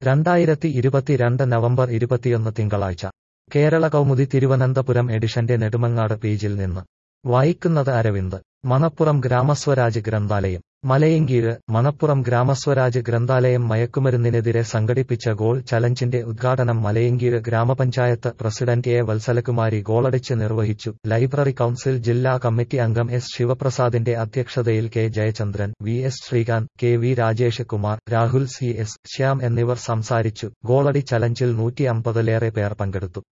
രണ്ടായിരത്തി ഇരുപത്തിരണ്ട് നവംബർ ഇരുപത്തിയൊന്ന് തിങ്കളാഴ്ച കേരള കൗമുദി തിരുവനന്തപുരം എഡിഷന്റെ നെടുമങ്ങാട് പേജിൽ നിന്ന് വായിക്കുന്നത് അരവിന്ദ് മണപ്പുറം ഗ്രാമസ്വരാജ് ഗ്രന്ഥാലയം മലയങ്കീഴ് മണപ്പുറം ഗ്രാമസ്വരാജ് ഗ്രന്ഥാലയം മയക്കുമരുന്നിനെതിരെ സംഘടിപ്പിച്ച ഗോൾ ചലഞ്ചിന്റെ ഉദ്ഘാടനം മലയങ്കീഴ് ഗ്രാമപഞ്ചായത്ത് പ്രസിഡന്റ് എ വത്സലകുമാരി ഗോളടിച്ച് നിർവഹിച്ചു ലൈബ്രറി കൌൺസിൽ ജില്ലാ കമ്മിറ്റി അംഗം എസ് ശിവപ്രസാദിന്റെ അധ്യക്ഷതയിൽ K Jayachandran V S Sreekanth K V Rajesh Kumar Rahul C S Shyam എന്നിവർ സംസാരിച്ചു ഗോളടി ചലഞ്ചിൽ നൂറ്റി അമ്പതിലേറെ പേർ പങ്കെടുത്തു